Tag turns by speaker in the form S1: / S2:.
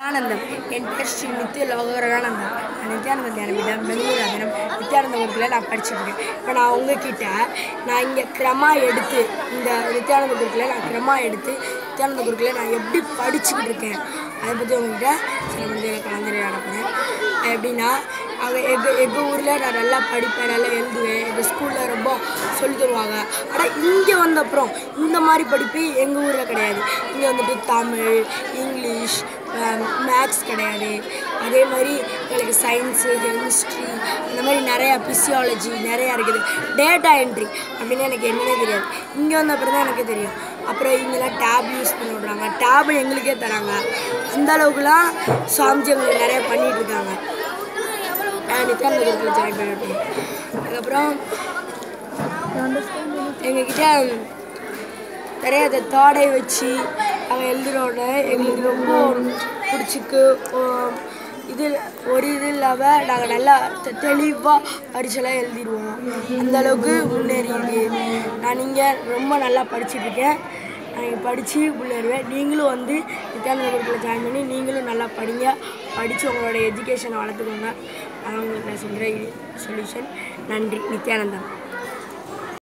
S1: ஆனந்தம் என் பேர் ஸ்ரீ நித்ய லோகரானந்தம் நான் நித்யானந்த தியானபீடம் பெங்களூர் அதினம் நித்யானந்த குருக்கில் நான் படிச்சுருக்கேன் இப்போ நான் உங்ககிட்ட நான் இங்கே கிரமா எடுத்து இந்த நித்யானந்த குருக்கில் நான் கிரமா எடுத்து நித்யானந்த குருக்கில் நான் எப்படி படிச்சுக்கிட்டு இருக்கேன் அதை பற்றி உங்ககிட்ட சில மனித கலந்துரையாட போகிறேன் எப்படின்னா அங்கே எங்கள் எங்கள் ஊரில் நான் நல்லா படிப்பேன் நல்லா எழுதுவேன் எங்கள் ஸ்கூலில் ரொம்ப சொல்லி தருவாங்க ஆனால் இங்கே வந்த அப்புறம் இந்த மாதிரி படிப்பு எங்கள் ஊரில் கிடையாது இங்கே வந்துட்டு தமிழ் இங்கிலீஷ் மேக்ஸ் கிடையாது அதே மாதிரி எங்களுக்கு சயின்ஸு கெமிஸ்ட்ரி இந்த மாதிரி நிறையா பிசியாலஜி நிறையா இருக்குது டேட்டா என்ட்ரி அப்படின்னு எனக்கு என்னன்னே தெரியாது இங்கே வந்த அப்புறம் தான் எனக்கு தெரியும் அப்புறம் இங்கெல்லாம் டேப் யூஸ் பண்ண விட்றாங்க டேப் எங்களுக்கே தராங்க அந்த அளவுக்குலாம் சாமிஜி எங்களுக்கு நிறையா பண்ணிகிட்டு இருக்காங்க நான் நித்யானந்த குரூப்பில் ஜாயின் பண்ணிருக்கேன் அதுக்கப்புறம் எங்ககிட்ட நிறைய அந்த தாடை வச்சு நாங்கள் எழுதுறோன்னு எங்களுக்கு ரொம்ப பிடிச்சிக்கு இது ஒரு இது இல்லாமல் நாங்கள் நல்லா தெ- தெளிவாக பரிசெல்லாம் எழுதிடுவோம் அந்த அளவுக்கு முன்னேறி இருக்கு நான் இங்கே ரொம்ப நல்லா படிச்சுட்டு இருக்கேன் நான் இங்கே படித்து முன்னேறுவேன் நீங்களும் வந்து நித்யானந்த குரூப்பில் ஜாயின் பண்ணி நீங்களும் நல்லா படிங்க படித்து உங்களோட எஜுகேஷனை வளர்த்துக்கோங்க அதான் உங்களுக்கு நான் சொல்கிற சொல்யூஷன் நன்றி நித்யானந்தம்